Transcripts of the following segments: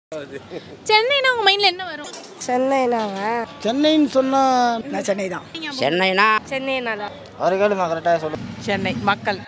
சென்னைனா உங்க மைண்ட்ல என்ன வரும் சென்னைனாங்க சென்னைன்னு சொன்னால் நான் சென்னை தான் சென்னைனா சென்னைனால அவர் கேளுமா கரெக்டாக சொல்லு சென்னை மக்கள்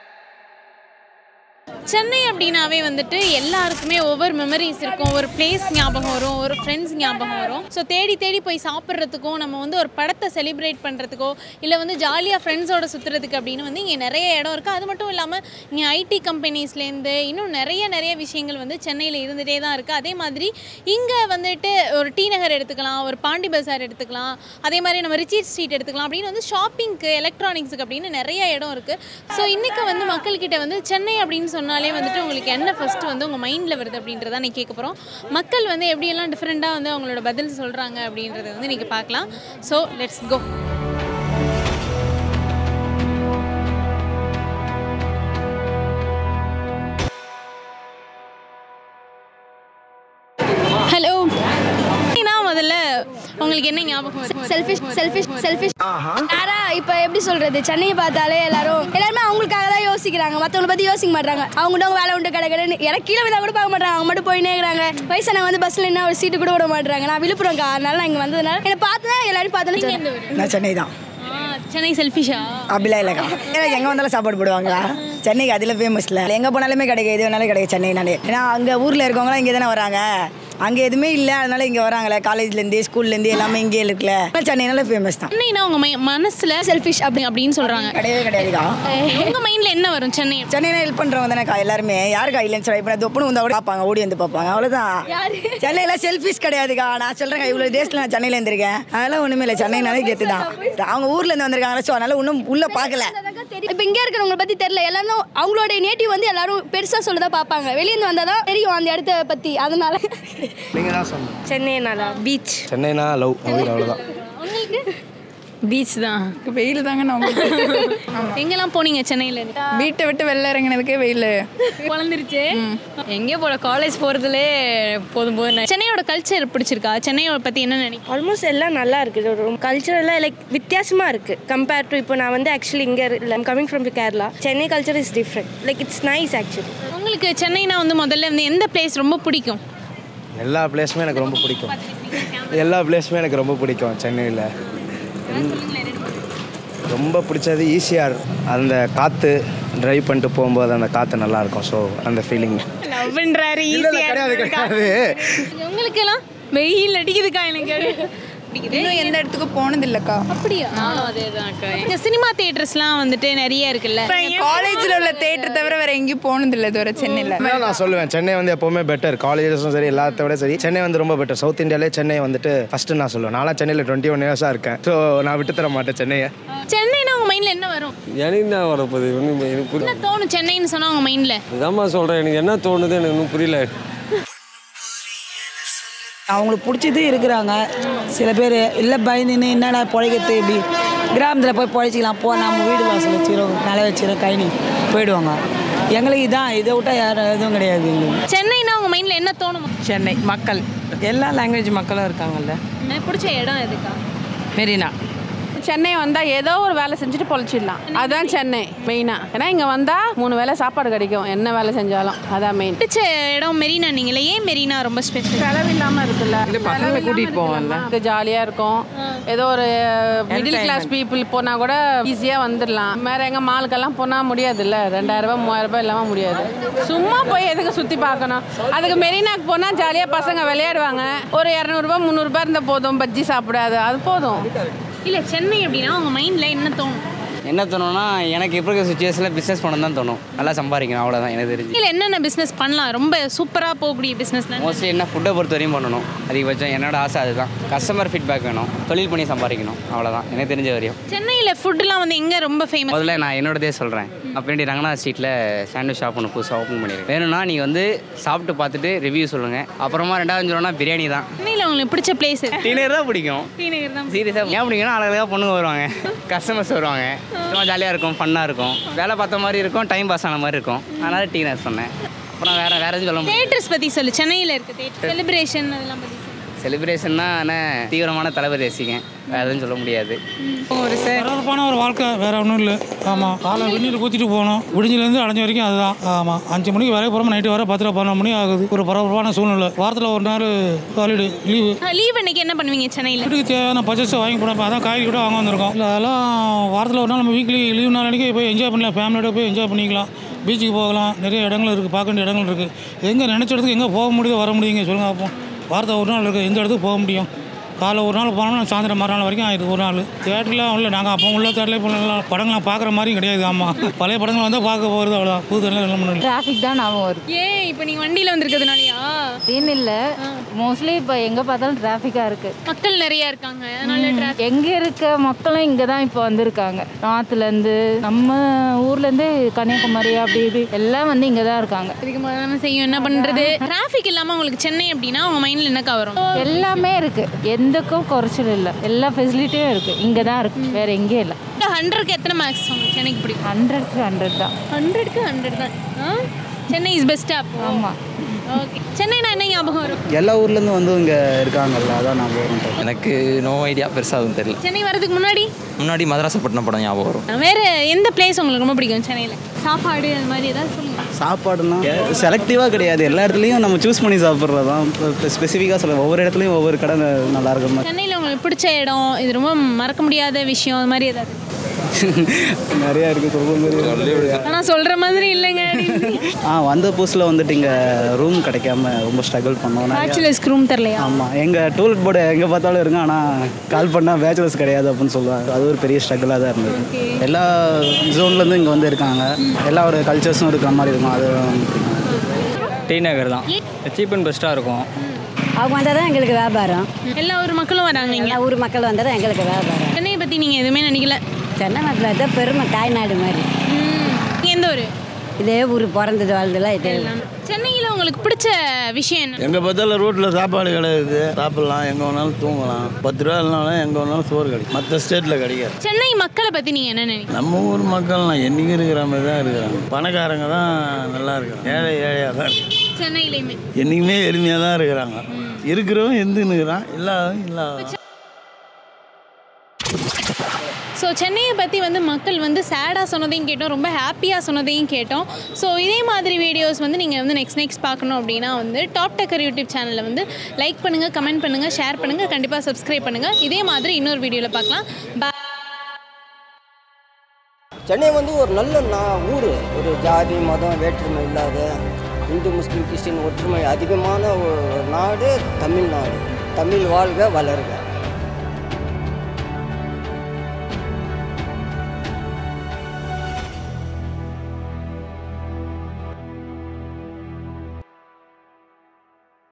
சென்னை அப்படின்னாவே வந்துட்டு எல்லாருக்குமே ஒவ்வொரு மெமரிஸ் இருக்கும் ஒரு பிளேஸ் ஞாபகம் வரும் ஒரு ஃப்ரெண்ட்ஸ் ஞாபகம் வரும் ஸோ தேடி தேடி போய் சாப்பிட்றதுக்கும் நம்ம வந்து ஒரு படத்தை செலிப்ரேட் பண்ணுறதுக்கோ இல்லை வந்து ஜாலியாக ஃப்ரெண்ட்ஸோட சுற்றுறதுக்கு அப்படின்னு வந்து இங்கே நிறைய இடம் இருக்குது அது மட்டும் இல்லாமல் இங்கே ஐடி கம்பெனிஸ்லேருந்து இன்னும் நிறைய நிறைய விஷயங்கள் வந்து சென்னையில் இருந்துகிட்டே தான் இருக்குது அதே மாதிரி இங்கே வந்துட்டு ஒரு டி நகர் எடுத்துக்கலாம் ஒரு பாண்டி பஜார் எடுத்துக்கலாம் அதே மாதிரி நம்ம ரிச்சீட் ஸ்ட்ரீட் எடுத்துக்கலாம் அப்படின்னு வந்து ஷாப்பிங்க்கு எலக்ட்ரானிக்ஸுக்கு அப்படின்னு நிறைய இடம் இருக்குது ஸோ இன்றைக்கி வந்து மக்கள்கிட்ட வந்து சென்னை அப்படின்னு சொன்னாலே வந்துட்டு உங்களுக்கு என்ன ஃபஸ்ட்டு வந்து உங்கள் மைண்டில் வருது அப்படின்றத நீ கேட்க போகிறோம் மக்கள் வந்து எப்படியெல்லாம் டிஃப்ரெண்ட்டாக வந்து அவங்களோட பதில் சொல்கிறாங்க அப்படின்றத வந்து இன்றைக்கி பார்க்கலாம் ஸோ லெட்ஸ் கோ ஹலோ முதல்ல உங்களுக்கு என்ன ஞாபகம் வரும் செல்ஃபிஷ் செல்ஃபிஷ் செல்ஃபிஷ் யாரா இப்போ எப்படி சொல்றது சென்னையை பார்த்தாலே எல்லாரும் எல்லாருமே அவங்களுக்காக தான் யோசிக்கிறாங்க மற்றவங்கள பற்றி யோசிக்க மாட்டாங்க அவங்க அவங்க வேலை உண்டு கிடக்கிறேன்னு எனக்கு கீழே விதா கூட பார்க்க மாட்டாங்க அவங்க மட்டும் போயினே இருக்கிறாங்க வயசானவங்க வந்து பஸ்ஸில் என்ன ஒரு சீட்டு கூட விட மாட்டாங்க நான் விழுப்புரம்க்கா அதனால நான் இங்கே வந்ததுனால என்னை பார்த்து எல்லாரும் பார்த்தேன்னு நான் சென்னை தான் ஆ, சென்னை செல்ஃபிஷா அப்படிலாம் இல்லைக்கா ஏன்னா எங்கே வந்தாலும் சாப்பாடு போடுவாங்களா சென்னைக்கு அதில் ஃபேமஸில் எங்கே போனாலுமே கிடைக்கும் எது வேணாலும் கிடைக்கும் சென்னைனாலே ஏன்னா அங்கே ஊரில் இருக்கவங்களாம் இங்கே தானே வராங்க அங்கே எதுவுமே இல்லை அதனால இங்கே வராங்களே காலேஜ்லேருந்து ஸ்கூல்லேருந்து எல்லாமே இங்கே இருக்குல்ல அதனால சென்னைனால ஃபேமஸ் தான் சென்னைனா உங்க மை மனசுல செல்ஃபிஷ் அப்படி அப்படின்னு சொல்றாங்க கிடையவே கிடையாதுக்கா உங்க மைண்ட்ல என்ன வரும் சென்னை சென்னைனா ஹெல்ப் பண்ணுறவங்க தானேக்கா எல்லாருமே யாருக்கா இல்லைன்னு சொல்லி இப்போ தொப்புனு வந்தால் கூட பார்ப்பாங்க ஓடி வந்து பார்ப்பாங்க அவ்வளோதான் சென்னையில் செல்ஃபிஸ் கிடையாதுக்கா நான் சொல்கிறேன் இவ்வளோ டேஸில் நான் சென்னையில் இருந்திருக்கேன் அதெல்லாம் ஒன்றுமே இல்லை சென்னைனாலே கெத்து தான் அவங்க ஊர்லேருந்து வந்திருக்காங்களே ஸோ அதனால இன்னும் உள்ளே பார்க்கல இப்போ இங்கே இருக்கிறவங்கள பற்றி தெரியல எல்லாரும் அவங்களோட நேட்டிவ் வந்து எல்லாரும் பெருசாக சொல்ல தான் பார்ப்பாங்க வெளியேந்து வந்தால் தான் தெரியும் அந்த இடத்த பற்றி அதனால நீங்கள் தான் சொல்லணும் சென்னைனால பீச் சென்னைனா லவ் உயிர் அவ்வளோதான் பீச் தான் வெயில் தாங்க நான் எங்கெல்லாம் போனீங்க சென்னையில இருந்து வீட்டை விட்டு வெளில இறங்கினதுக்கே வெயில் குழந்துருச்சு எங்கே போல காலேஜ் போகிறதுலே போதும் போதும் சென்னையோட கல்ச்சர் பிடிச்சிருக்கா சென்னையோட பத்தி என்ன நினைக்கிறீங்க ஆல்மோஸ்ட் எல்லாம் நல்லா இருக்குது ஒரு கல்ச்சரெல்லாம் லைக் வித்தியாசமாக இருக்குது கம்பேர் டு இப்போ நான் வந்து ஆக்சுவலி இங்கே coming from Kerala Chennai culture is different like it's nice actually உங்களுக்கு சென்னைனா வந்து முதல்ல வந்து எந்த பிளேஸ் ரொம்ப பிடிக்கும் எல்லா பிளேஸுமே எனக்கு ரொம்ப பிடிக்கும் எல்லா பிளேஸுமே எனக்கு ரொம்ப பிடிக்கும் சென்னையில் ரொம்ப பிடிச்சது ஈஸியாக அந்த காற்று ட்ரைவ் பண்ணிட்டு போகும்போது அந்த காற்று நல்லாயிருக்கும் ஸோ அந்த ஃபீலிங் லவ்ன்றாரு கிடையாது கிடையாது உங்களுக்கு எல்லாம் வெயில் அடிக்குதுக்கா எனக்கு பிடிக்குது இன்னும் எந்த இடத்துக்கு போனது இல்லைக்கா அப்படியா அதேதான்க்கா இந்த சினிமா தியேட்டர்ஸ்லாம் வந்துட்டு நிறைய இருக்குல்ல காலேஜில் உள்ள தேட்டர் தவிர வேற எங்கேயும் போனது இல்லை இதுவரை சென்னையில் அதான் நான் சொல்லுவேன் சென்னை வந்து எப்போவுமே பெட்டர் காலேஜஸும் சரி எல்லாத்த விட சரி சென்னை வந்து ரொம்ப பெட்டர் சவுத் இந்தியாவிலே சென்னை வந்துட்டு ஃபஸ்ட்டு நான் சொல்லுவேன் நான்லாம் சென்னையில் டுவெண்ட்டி ஒன் இயர்ஸாக இருக்கேன் ஸோ நான் விட்டு தர மாட்டேன் சென்னையை சென்னைனா உங்க மைண்ட்ல என்ன வரும் எனக்கு தான் வரப்போகுது ஒன்றும் எனக்கு புரியல என்ன தோணும் சென்னைன்னு சொன்னா உங்க மைண்ட்ல இதாம்மா சொல்கிறேன் எனக்கு என்ன தோணுது எனக்கு இன்னும் புரியல அவங்களுக்கு பிடிச்சது இருக்கிறாங்க சில பேர் இல்லை பயந்துன்னு என்னடா பிழைக்கிறது இப்படி கிராமத்தில் போய் பிழைச்சிக்கலாம் போ நம்ம வீடு வாசல் வச்சுக்கிறோம் நில வச்சுக்கிறோம் கைனி போயிடுவாங்க எங்களுக்கு இதான் இதை விட்டா யாரும் எதுவும் கிடையாது எங்களுக்கு சென்னைனா உங்க மைண்ட்ல என்ன தோணும் சென்னை மக்கள் எல்லா லாங்குவேஜ் மக்களும் இருக்காங்கல்ல எனக்கு பிடிச்ச இடம் எதுக்கா மெரினா சென்னை வந்தால் ஏதோ ஒரு வேலை செஞ்சுட்டு பொழைச்சிடலாம் அதுதான் சென்னை மெயினாக ஏன்னா இங்கே வந்தால் மூணு வேளை சாப்பாடு கிடைக்கும் என்ன வேலை செஞ்சாலும் அதான் மெயின் பிடிச்ச இடம் மெரினா நீங்களே ஏன் மெரினா ரொம்ப ஸ்பெஷல் செலவு இல்லாமல் இருக்குல்ல பசங்களை கூட்டிகிட்டு போவாங்கல்ல ஜாலியாக இருக்கும் ஏதோ ஒரு மிடில் கிளாஸ் பீப்புள் போனால் கூட ஈஸியாக வந்துடலாம் வேற எங்கே மாலுக்கெல்லாம் போனால் முடியாதுல்ல ரெண்டாயிரம் ரூபாய் மூவாயிரம் ரூபாய் இல்லாமல் முடியாது சும்மா போய் எதுக்கு சுற்றி பார்க்கணும் அதுக்கு மெரினாக்கு போனால் ஜாலியாக பசங்க விளையாடுவாங்க ஒரு இரநூறுபா முந்நூறுபா இருந்தால் போதும் பஜ்ஜி சாப்பிடாது அது போதும் இல்ல சென்னை அப்படின்னா உங்க மைண்ட்ல என்ன தோணும் என்ன தோணும்னா எனக்கு இப்போ இருக்க சுச்சுவேஷனில் பிஸ்னஸ் பண்ண தான் தோணும் நல்லா சம்பாதிக்கணும் அவ்வளோதான் எனக்கு தெரிஞ்சு இல்ல என்னென்ன பிசினஸ் பண்ணலாம் ரொம்ப சூப்பரா போகக்கூடிய பிசினஸ்ல மோஸ்ட்லி என்ன ஃபுட்டை பொறுத்த வரையும் பண்ணணும் அதிகபட்சம் என்னோட ஆசை அதுதான் கஸ்டமர் ஃபீட்பேக் வேணும் தொழில் பண்ணி சம்பாதிக்கணும் அவ்வளோதான் எனக்கு தெரிஞ்ச வரையும் சென்னையில ஃபுட்டுலாம் வந்து எங்க ரொம்ப ஃபேமஸ் முதல்ல நான் என்னோடதே சொல்கிறேன் அப்படி ரங்கநாத் ஸ்ட்ரீட்டில் சாண்ட்விச் ஷாப் ஒன்று புதுசாக ஓப்பன் பண்ணியிருக்கேன் வேணும்னா நீங்கள் வந்து சாப்பிட்டு பார்த்துட்டு ரிவ்யூ சொல்லுங்கள் அப்புறமா ரெண்டாவது சொல்லணும்னா பிரியாணி தான் சென்னையில உங்களுக்கு பிடிச்ச பிளேஸ் டீனர் தான் பிடிக்கும் டீநகர் தான் சீரியஸாக ஏன் பிடிக்கும்னா அழகாக பொண்ணுங்க வருவாங்க கஸ்டமர்ஸ் வருவாங்க சும்மா ஜாலியாக இருக்கும் ஃபன்னாக இருக்கும் வேலை பார்த்த மாதிரி இருக்கும் டைம் பாஸ் ஆன மாதிரி இருக்கும் அதனால டீனர் சொன்னேன் அப்புறம் வேறு வேறு எதுவும் சொல்ல முடியாது தேட்டர்ஸ் பத்தி சொல்லு சென்னையில இருக்க தேட்டர் செலிப்ரேஷன் அதெல்லாம் பத்தி சொல்லு செலிப்ரேஷன்னா ஆனால் தீவிரமான தளபதி ரசிகன் வேறு எதுவும் சொல்ல முடியாது ஒரு சார் பரபரப்பான ஒரு வாழ்க்கை வேற ஒன்றும் இல்லை ஆமாம் காலை வெந்நீர் ஊற்றிட்டு போகணும் விடிஞ்சிலேருந்து அடைஞ்ச வரைக்கும் அதுதான் ஆமாம் அஞ்சு மணிக்கு வரைய போகிறோம் நைட்டு வர பத்து பதினொன்று மணி ஆகுது ஒரு பரபரப்பான சூழ்நிலை வாரத்தில் ஒரு நாள் ஹாலிடே லீவு லீவ் அன்னைக்கு என்ன பண்ணுவீங்க சென்னையில் வீட்டுக்கு தேவையான பர்ச்சேஸ் வாங்கி போனப்போ அதான் காய்கறி கூட வாங்க வந்திருக்கோம் இல்லை அதெல்லாம் வாரத்தில் ஒரு நாள் நம்ம வீக்லி லீவ் நாள் அன்றைக்கி போய் என்ஜாய் பண்ணலாம் ஃபேமிலியோட போய் என்ஜாய் பண்ணிக்கலாம் பீச்சுக்கு போகலாம் நிறைய இடங்கள் இருக்குது பார்க்க வேண்டிய இடங்கள் இருக்குது எங்கே நினச்ச இடத்துக்கு எங்கே போக முடியுதோ வர முடியுங்க சொல்லுங்கள் அப்போ வாரத்தில் ஒரு நாள் இருக்குது எந்த இடத்துக்கு போக முடியும் காலைல ஒரு நாள் போனோம்னா சாயந்தரம் மறுநாள் வரைக்கும் ஆயிடுது ஒரு நாள் தேட்டர்லாம் இல்லை நாங்கள் அப்போ உள்ள தேட்டரில் இப்போ படங்கள்லாம் பார்க்குற மாதிரியும் கிடையாது ஆமாம் பழைய படங்கள் வந்தால் பார்க்க போகிறது அவ்வளோதான் புது தேட்டரில் எல்லாம் பண்ணல டிராஃபிக் தான் ஞாபகம் வரும் ஏன் இப்போ நீங்கள் வண்டியில் வந்திருக்கிறதுனாலயா அப்படின்னு இல்லை மோஸ்ட்லி இப்போ எங்கே பார்த்தாலும் டிராஃபிக்காக இருக்குது மக்கள் நிறைய இருக்காங்க அதனால traffic. எங்கே இருக்க மக்களும் இங்கே தான் இப்போ வந்திருக்காங்க நார்த்துலேருந்து நம்ம ஊர்லேருந்து கன்னியாகுமரி அப்படி இப்படி எல்லாம் வந்து இங்கே தான் இருக்காங்க இதுக்கு முதல்ல செய்யும் என்ன பண்ணுறது டிராஃபிக் இல்லாமல் உங்களுக்கு சென்னை அப்படின்னா உங்கள் மைண்டில் என்னக்கா வரும் எல்லாமே இருக்குது எந்தக்கும் குறைச்சல் இல்லை எல்லா ஃபெசிலிட்டியும் இருக்குது இங்கே தான் இருக்குது வேறு எங்கேயும் இல்லை ஹண்ட்ரட்க்கு எத்தனை மேக்ஸ் உங்களுக்கு சென்னைக்கு பிடிக்கும் ஹண்ட்ரட்க்கு ஹண்ட்ரட் தான் ஹண்ட்ரட்க்கு ஹண்ட்ரட் தான் ஆ? சென்னை இஸ் பெஸ்ட் அப்போ ஆமாம் ஓகே சென்னைனா என்ன ஞாபகம் வரும் எல்லா ஊர்லேருந்து வந்து இங்கே இருக்காங்கல்ல அதான் நான் போகிறேன் எனக்கு நோ ஐடியா பெருசாக அதுவும் தெரியல சென்னை வரதுக்கு முன்னாடி முன்னாடி மதராசப்பட்டினம் படம் ஞாபகம் வரும் வேற எந்த பிளேஸ் உங்களுக்கு ரொம்ப பிடிக்கும் சென்னையில் சாப்பாடு அது மாதிரி ஏதாவது சொல்லுங்க சாப்பாடுனா செலக்டிவாக கிடையாது எல்லா இடத்துலையும் நம்ம சூஸ் பண்ணி சாப்பிட்றது தான் ஸ்பெசிஃபிக்காக சொல்ல ஒவ்வொரு இடத்துலையும் ஒவ்வொரு கடை நல்லா இருக்கிற மாதிரி சென்னையில் உங்களுக்கு பிடிச்ச இடம் இது ரொம்ப மறக்க முடியாத விஷயம் அது மாதிரி ஏதாவது நிறையா இருக்குது சொல்ல மாதிரி ஆனால் சொல்கிற மாதிரி இல்லைங்க ஆ வந்த புதுசில் வந்துட்டு இங்கே ரூம் கிடைக்காம ரொம்ப ஸ்ட்ரகிள் பண்ணோம் நிறையா பேச்சுலர்ஸ்க்கு ரூம் தரலையா ஆமாம் எங்கள் டூலெட் போர்டு எங்கே பார்த்தாலும் இருக்கும் ஆனால் கால் பண்ணால் பேச்சுலர்ஸ் கிடையாது அப்படின்னு சொல்லுவாங்க அது ஒரு பெரிய ஸ்ட்ரகிளாக தான் இருந்தது எல்லா ஜோன்லேருந்து இங்கே வந்து இருக்காங்க எல்லா ஒரு கல்ச்சர்ஸும் இருக்கிற மாதிரி இருக்கும் அது டி நகர் தான் சீப் அண்ட் பெஸ்ட்டாக இருக்கும் அவங்க வந்தால் தான் எங்களுக்கு வியாபாரம் எல்லா ஊர் மக்களும் வராங்க எல்லா ஊர் மக்கள் வந்தால் தான் எங்களுக்கு வியாபாரம் சென்னையை பற்றி நீங்கள் எதுவுமே நினைக்கல சென்னை மக்கள் தான் பெருமை தாய்நாடு மாதிரி நீங்கள் எந்த ஊர் இதே ஊர் பிறந்தது வாழ்ந்ததுலாம் இதே சென்னையில் உங்களுக்கு பிடிச்ச விஷயம் என்ன எங்கே பார்த்தாலும் ரோட்டில் சாப்பாடு கிடையாது சாப்பிட்லாம் எங்கே வேணாலும் தூங்கலாம் பத்து ரூபா இல்லைனாலும் எங்கே வேணாலும் சோறு கிடைக்கும் மற்ற ஸ்டேட்டில் கிடைக்காது சென்னை மக்களை பற்றி நீங்கள் என்ன நினைக்கிறீங்க நம்ம ஊர் மக்கள்லாம் என்றைக்கும் இருக்கிற மாதிரி தான் இருக்கிறாங்க பணக்காரங்க தான் நல்லா இருக்கிறாங்க ஏழை ஏழையாக தான் இருக்காங்க சென்னையிலையுமே என்றைக்குமே எளிமையாக தான் இருக்கிறாங்க இருக்கிறவன் எந்துன்னுக்கிறான் இல்லாதவன் இல்லாத ஸோ சென்னையை பற்றி வந்து மக்கள் வந்து சேடாக சொன்னதையும் கேட்டோம் ரொம்ப ஹாப்பியாக சொன்னதையும் கேட்டோம் ஸோ இதே மாதிரி வீடியோஸ் வந்து நீங்கள் வந்து நெக்ஸ்ட் நெக்ஸ்ட் பார்க்கணும் அப்படின்னா வந்து டாப் டக்கர் யூடியூப் சேனலில் வந்து லைக் பண்ணுங்கள் கமெண்ட் பண்ணுங்கள் ஷேர் பண்ணுங்கள் கண்டிப்பாக சப்ஸ்கிரைப் பண்ணுங்கள் இதே மாதிரி இன்னொரு வீடியோவில் பார்க்கலாம் பா சென்னை வந்து ஒரு நல்ல நா ஊர் ஒரு ஜாதி மதம் வேற்றுமை இல்லாத இந்து முஸ்லீம் கிறிஸ்டின் ஒற்றுமை அதிகமான ஒரு நாடு தமிழ்நாடு தமிழ் வாழ்க வளர்க